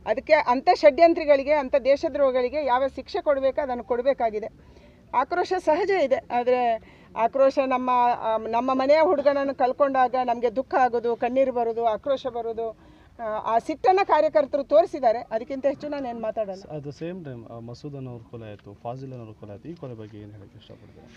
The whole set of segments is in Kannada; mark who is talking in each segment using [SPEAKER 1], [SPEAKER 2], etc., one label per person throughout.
[SPEAKER 1] ಅದಕ್ಕೆ ಅಂಥ ಷಡ್ಯಂತ್ರಿಗಳಿಗೆ ಅಂಥ ದೇಶದ್ರೋಹಗಳಿಗೆ ಯಾವ ಶಿಕ್ಷೆ ಕೊಡಬೇಕು ಅದನ್ನು ಕೊಡಬೇಕಾಗಿದೆ ಆಕ್ರೋಶ ಸಹಜ ಇದೆ ಆದರೆ ಆಕ್ರೋಶ ನಮ್ಮ ಆ, ನಮ್ಮ ಮನೆಯ ಹುಡುಗನನ್ನು ಕಳ್ಕೊಂಡಾಗ ನಮಗೆ ದುಃಖ ಆಗೋದು ಕಣ್ಣೀರು ಬರೋದು ಆಕ್ರೋಶ ಬರೋದು ಆ, ಆ ಸಿಟ್ಟನ್ನು ಕಾರ್ಯಕರ್ತರು ತೋರಿಸಿದ್ದಾರೆ ಅದಕ್ಕಿಂತ ಹೆಚ್ಚು ನಾನು ಏನು ಮಾತಾಡಲ್ಲ
[SPEAKER 2] at the same time Masood ಅನ್ನೋರು ಕೊಲೆ ಆಯಿತು ಫಾಜಿಲ್ ಅನ್ನೋರು ಕೊಲೆ ಆಯಿತು ಈ ಕೊಲೆ ಬಗ್ಗೆ ಏನು ಹೇಳಕ್ಕೆ ಇಷ್ಟಪಡ್ತೀರಾ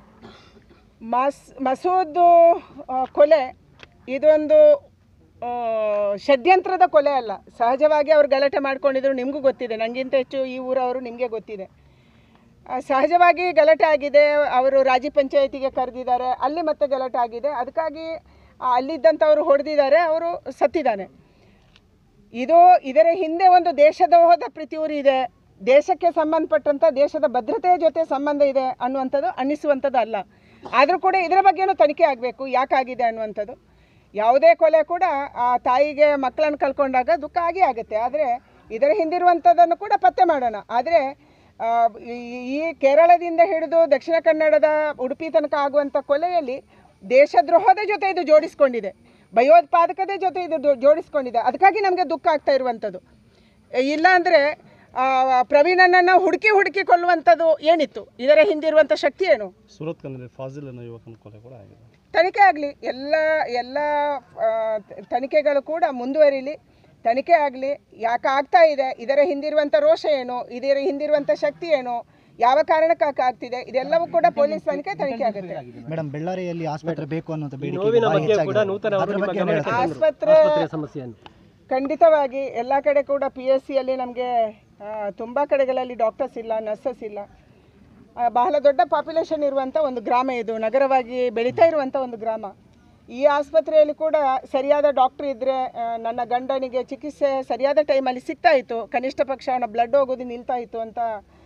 [SPEAKER 1] ಮಸ್ ಮಸೂದ್ ಆ, ಕೊಲೆ ಇದೊಂದು ಆ, ಷಡ್ಯಂತ್ರದ ಕೊಲೆ ಅಲ್ಲ ಸಹಜವಾಗಿ ಅವ್ರು ಗಲಾಟೆ ಮಾಡ್ಕೊಂಡಿದ್ರು ನಿಮಗೂ ಗೊತ್ತಿದೆ ನನಗಿಂತ ಹೆಚ್ಚು ಈ ಊರವರು ನಿಮಗೆ ಗೊತ್ತಿದೆ ಆ, ಸಹಜವಾಗಿ ಗಲಾಟೆ ಆಗಿದೆ ಅವರು ರಾಜಿ ಪಂಚಾಯತಿಗೆ ಕರೆದಿದ್ದಾರೆ ಅಲ್ಲಿ ಮತ್ತೆ ಗಲಾಟೆ ಆಗಿದೆ ಅದಕ್ಕಾಗಿ ಆ, ಅಲ್ಲಿದ್ದಂಥವ್ರು ಹೊಡೆದಿದ್ದಾರೆ ಅವರು ಸತ್ತಿದ್ದಾನೆ ಇದು ಇದರ ಹಿಂದೆ ಒಂದು ದೇಶದ್ರೋಹದ ಪ್ರತಿಯೂರಿ ಇದೆ ದೇಶಕ್ಕೆ ಸಂಬಂಧಪಟ್ಟಂಥ ದೇಶದ ಭದ್ರತೆಯ ಜೊತೆ ಸಂಬಂಧ ಇದೆ ಅನ್ನುವಂಥದ್ದು ಅನ್ನಿಸುವಂಥದ್ದು ಅಲ್ಲ ಆದರೂ ಕೂಡ ಇದರ ಬಗ್ಗೆನೂ ತನಿಖೆ ಆಗಬೇಕು ಯಾಕಾಗಿದೆ ಅನ್ನುವಂಥದ್ದು ಯಾವುದೇ ಕೊಲೆ ಕೂಡ ಆ ತಾಯಿಗೆ ಮಕ್ಕಳನ್ನು ಕಳ್ಕೊಂಡಾಗ ದುಃಖ ಆಗೇ ಆಗುತ್ತೆ ಆದರೆ ಇದರ ಹಿಂದಿರುವಂಥದ್ದನ್ನು ಕೂಡ ಪತ್ತೆ ಮಾಡೋಣ ಆದರೆ ಆ, ಈ- ಈ ಕೇರಳದಿಂದ ಹಿಡಿದು ದಕ್ಷಿಣ ಕನ್ನಡದ ಉಡುಪಿ ತನಕ ಆಗುವಂಥ ಕೊಲೆಯಲ್ಲಿ ದೇಶದ್ರೋಹದ ಜೊತೆ ಇದು ಜೋಡಿಸ್ಕೊಂಡಿದೆ ಭಯೋತ್ಪಾದಕದ ಜೊತೆ ಇದು ಜೋ- ಜೋಡಿಸ್ಕೊಂಡಿದೆ ಅದಕ್ಕಾಗಿ ನಮಗೆ ದುಃಖ ಆಗ್ತಾ ಇರುವಂಥದ್ದು ಇಲ್ಲ ಅಂದರೆ ಪ್ರವೀಣನನ್ನು ಹುಡುಕಿ ಹುಡುಕಿ ಕೊಲ್ಲುವಂಥದ್ದು ಏನಿತ್ತು ಇದರ ಹಿಂದಿರುವಂಥ ಶಕ್ತಿ ಏನು
[SPEAKER 2] ಸೂರತ್ ಕನ್ನಡಿ ಫಾಜಿಲ್ ಅನ್ನೋ ಯುವಕನ ಕೊಲೆ ಕೂಡ ಆಗಿದೆ
[SPEAKER 1] ತನಿಖೆ ಆಗಲಿ ಎಲ್ಲ ಎಲ್ಲ ಆ, ತ- ತನಿಖೆಗಳು ಕೂಡ ಮುಂದುವರಿಲಿ ತನಿಖೆ ಆಗಲಿ ಯಾಕೆ ಆಗ್ತಾ ಇದೆ ಇದರ ಹಿಂದಿರುವಂಥ ರೋಷ ಏನು ಇದರ ಹಿಂದಿರುವಂಥ ಶಕ್ತಿ ಏನು ಯಾವ ಕಾರಣಕ್ಕೆ ಆಗ- ಆಗ್ತಿದೆ ಇದೆಲ್ಲವೂ ಕೂಡ ಪೊಲೀಸ್ ತನಿಖೆ ತನಿಖೆ ಆಗುತ್ತೆ
[SPEAKER 3] ಮೇಡಮ್ ಬೆಳ್ಳಾರಿಯಲ್ಲಿ ಆಸ್ಪತ್ರೆ ಬೇಕು ಅನ್ನುವಂಥ ಬೇಡಿಕೆ
[SPEAKER 4] ನೋವಿನ
[SPEAKER 3] ಭಾರಿ
[SPEAKER 4] ಮಧ್ಯೆ ಕೂಡ
[SPEAKER 3] ಹೆಚ್ಚಾಗಿದೆ.
[SPEAKER 4] ನೂತನ ಅವರು
[SPEAKER 3] ಅದ್ರ
[SPEAKER 4] ನಿಮ್ಮ
[SPEAKER 3] ಬಗ್ಗೆ ಏನ್
[SPEAKER 4] ಗಮನಕ್ಕೆ
[SPEAKER 3] ಹೇಳ್ತೀರಾ?
[SPEAKER 4] ತಂದ್ರು.
[SPEAKER 1] ಆಸ್ಪತ್ರೆ
[SPEAKER 4] ಆಸ್ಪತ್ರೆಯ ಸಮಸ್ಯೆಯನ್ನು
[SPEAKER 1] ಖಂಡಿತವಾಗಿ ಎಲ್ಲ ಕಡೆ ಕೂಡ ಪಿ ಎಸ್ ಸಿಯಲ್ಲಿ ನಮಗೆ ತುಂಬ ಕಡೆಗಳಲ್ಲಿ ಡಾಕ್ಟರ್ಸ್ ಇಲ್ಲ ನರ್ಸಸ್ ಇಲ್ಲ ಆ, ಬಹಳ ದೊಡ್ಡ ಪಾಪ್ಯುಲೇಷನ್ ಇರುವಂಥ ಒಂದು ಗ್ರಾಮ ಇದು ನಗರವಾಗಿ ಬೆಳೀತಾ ಇರುವಂಥ ಒಂದು ಗ್ರಾಮ ಈ ಆಸ್ಪತ್ರೆಯಲ್ಲಿ ಕೂಡ ಸರಿಯಾದ ಡಾಕ್ಟ್ರ್ ಇದ್ದರೆ ನನ್ನ ಗಂಡನಿಗೆ ಚಿಕಿತ್ಸೆ ಸರಿಯಾದ ಟೈಮಲ್ಲಿ ಸಿಗ್ತಾ ಇತ್ತು ಕನಿಷ್ಠ ಪಕ್ಷ ಅವನ ಬ್ಲಡ್ ಹೋಗೋದು ನಿಲ್ತಾ ಇತ್ತು ಅಂತ